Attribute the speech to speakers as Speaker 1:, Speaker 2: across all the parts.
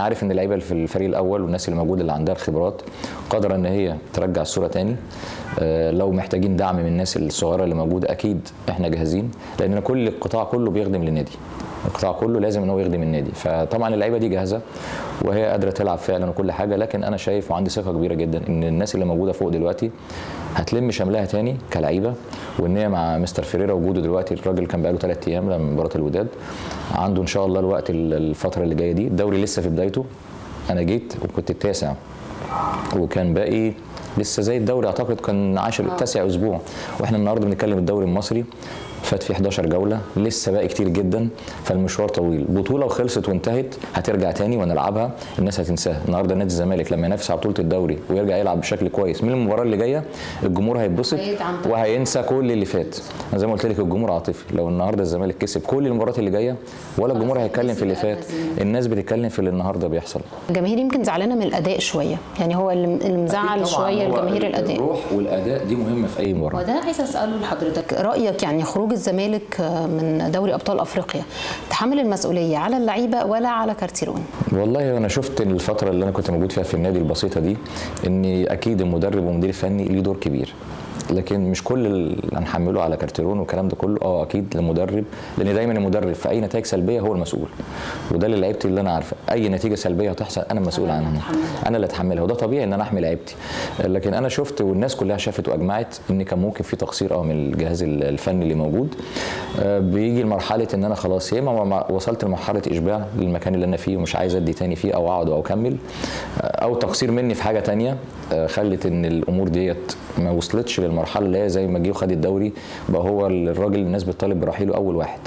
Speaker 1: عارف ان اللعيبه اللي في الفريق الاول والناس اللي موجوده اللي عندها الخبرات قادره ان هي ترجع الصوره تاني آه، لو محتاجين دعم من الناس الصغيره اللي موجوده اكيد احنا جاهزين لان كل القطاع كله بيخدم للنادي القطاع كله لازم ان هو يخدم النادي فطبعا اللعيبه دي جاهزه وهي قادره تلعب فعلا وكل حاجه لكن انا شايف وعندي ثقه كبيره جدا ان الناس اللي موجوده فوق دلوقتي هتلم شملها تاني كلعيبه وان هي مع مستر فيريرا وجوده دلوقتي الراجل كان بقاله ثلاث ايام لما مباراه الوداد عنده ان شاء الله الوقت الفتره اللي جايه دي الدوري لسه في بدايته انا جيت وكنت التاسع وكان باقي لسه زي الدوري اعتقد كان 10 التاسع اسبوع واحنا النهارده بنتكلم الدوري المصري فات فيه 11 جوله لسه باقي كتير جدا فالمشوار طويل بطوله وخلصت وانتهت هترجع تاني ونلعبها الناس هتنساها النهارده نادي الزمالك لما ينافس على بطوله الدوري ويرجع يلعب بشكل كويس من المباراه اللي جايه الجمهور هيتبسط
Speaker 2: هيدعم طبعاً.
Speaker 1: وهينسى كل اللي فات انا زي ما قلت لك الجمهور عاطفي لو النهارده الزمالك كسب كل المباريات اللي جايه ولا الجمهور هيتكلم في اللي فات الناس بتتكلم في اللي النهارده بيحصل
Speaker 2: الجماهير يمكن زعلانه من الاداء شويه يعني هو اللي اللي مزعل شويه الجماهير الاداء
Speaker 1: الروح والاداء دي مهمه في اي مباراه
Speaker 2: وده عايزه اساله لحضرتك رايك يعني خروج الزمالك من دوري ابطال افريقيا تحمل المسؤوليه على اللعيبه ولا على كارتيرون
Speaker 1: والله انا شفت الفتره اللي انا كنت موجود فيها في النادي البسيطه دي ان اكيد المدرب والمدير الفني ليه دور كبير لكن مش كل اللي هنحمله على كارتيرون والكلام ده كله اه اكيد المدرب لان دايما المدرب في اي نتائج سلبيه هو المسؤول وده اللي لعيبتي اللي انا عارفه اي نتيجه سلبيه هتحصل انا مسؤول
Speaker 2: أنا اللي
Speaker 1: عنها
Speaker 2: هتحملها.
Speaker 1: انا اللي اتحملها وده طبيعي ان انا احمي لعيبتي لكن انا شفت والناس كلها شافت واجمعت ان كان ممكن في تقصير اه من الجهاز الفني اللي موجود آه، بيجي لمرحله ان انا خلاص يا اما ما- وصلت لمرحله اشباع للمكان اللي انا فيه ومش عايز ادي تاني فيه او اقعد او اكمل آه، او تقصير مني في حاجه تانية آه، خلت ان الامور ديت ما وصلتش للمرحله اللي هي زي ما جه وخد الدوري بقى هو الراجل الناس بتطالب برحيله اول واحد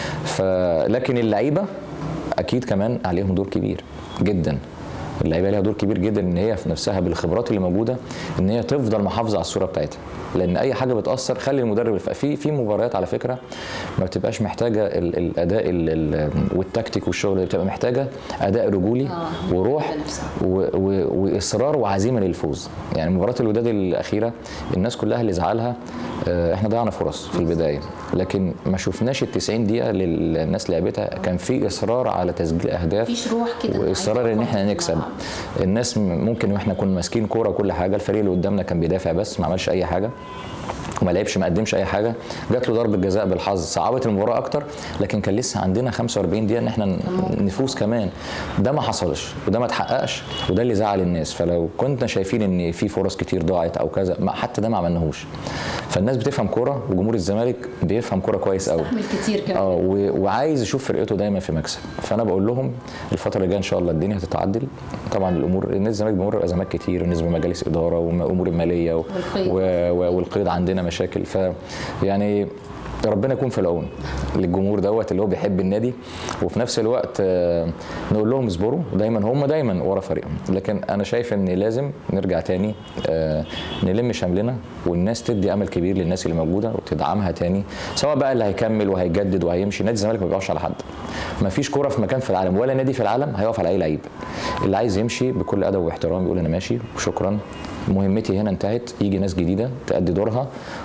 Speaker 1: فلكن اللعيبه اكيد كمان عليهم دور كبير جدا اللعيبه ليها دور كبير جدا ان هي في نفسها بالخبرات اللي موجوده ان هي تفضل محافظه على الصوره بتاعتها لان اي حاجه بتاثر خلي المدرب الف- في في مباريات على فكره ما بتبقاش محتاجه ال- الاداء ال- ال- والتكتيك والشغل اللي بتبقى محتاجه اداء رجولي
Speaker 2: آه،
Speaker 1: وروح
Speaker 2: بنفسها.
Speaker 1: و- و- واصرار وعزيمه للفوز يعني مباراه الوداد الاخيره الناس كلها اللي زعلها آه، احنا ضيعنا فرص في البدايه لكن ما شفناش ال 90 دقيقه اللي الناس لعبتها كان في اصرار على تسجيل اهداف
Speaker 2: مفيش روح كده
Speaker 1: واصرار ان احنا نكسب الناس م- ممكن واحنا كنا ماسكين كوره وكل حاجه الفريق اللي قدامنا كان بيدافع بس ما عملش اي حاجه وما لعبش ما قدمش اي حاجه جات له ضربه جزاء بالحظ صعبت المباراه اكتر لكن كان لسه عندنا 45 دقيقه ان احنا ن- نفوز كمان ده ما حصلش وده ما اتحققش وده اللي زعل الناس فلو كنا شايفين ان في فرص كتير ضاعت او كذا ما حتى ده ما عملناهوش فالناس بتفهم كوره وجمهور الزمالك بيفهم كوره كويس قوي
Speaker 2: استحمل كتير كمان
Speaker 1: اه و- وعايز يشوف فرقته دايما في مكسب فانا بقول لهم الفتره اللي جايه ان شاء الله الدنيا هتتعدل طبعا الامور نادي الزمالك بيمر بازمات كتير بالنسبه لمجالس اداره وامور الماليه و...
Speaker 2: والقيد.
Speaker 1: و... و... والقيد عندنا مشاكل ف يعني ربنا يكون في العون للجمهور دوت اللي هو بيحب النادي وفي نفس الوقت آه، نقول لهم اصبروا دايما هم دايما ورا فريقهم لكن انا شايف ان لازم نرجع تاني آه، نلم شملنا والناس تدي امل كبير للناس اللي موجوده وتدعمها تاني سواء بقى اللي هيكمل وهيجدد وهيمشي نادي الزمالك ما بيقفش على حد ما فيش كوره في مكان في العالم ولا نادي في العالم هيقف على اي لعيب اللي عايز يمشي بكل ادب واحترام يقول انا ماشي وشكرا مهمتي هنا انتهت يجي ناس جديده تأدي دورها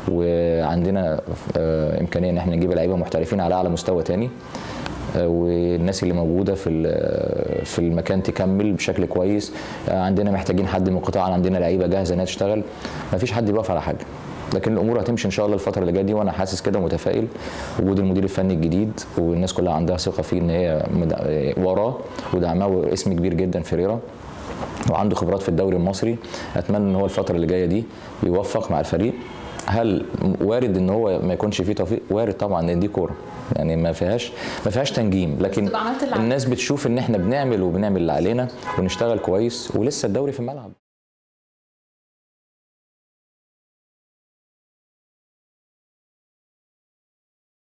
Speaker 1: وعندنا آه، امكانيه ان احنا نجيب لعيبه محترفين على اعلى مستوى تاني آه، والناس اللي موجوده في ال- في المكان تكمل بشكل كويس آه، عندنا محتاجين حد من القطاع عندنا لعيبه جاهزه انها تشتغل ما فيش حد بيقف على حاجه لكن الامور هتمشي ان شاء الله الفتره اللي جايه دي وانا حاسس كده متفائل وجود المدير الفني الجديد والناس كلها عندها ثقه فيه ان هي مد- آه، وراه ودعماه واسم كبير جدا فيريرا وعنده خبرات في الدوري المصري اتمنى ان هو الفتره اللي جايه دي يوفق مع الفريق هل وارد ان هو ما يكونش فيه توفيق وارد طبعا لان دي كوره يعني ما فيهاش ما فيهاش تنجيم لكن
Speaker 2: تبقى عملت اللي عليك.
Speaker 1: الناس بتشوف ان احنا بنعمل وبنعمل اللي علينا ونشتغل كويس ولسه الدوري في الملعب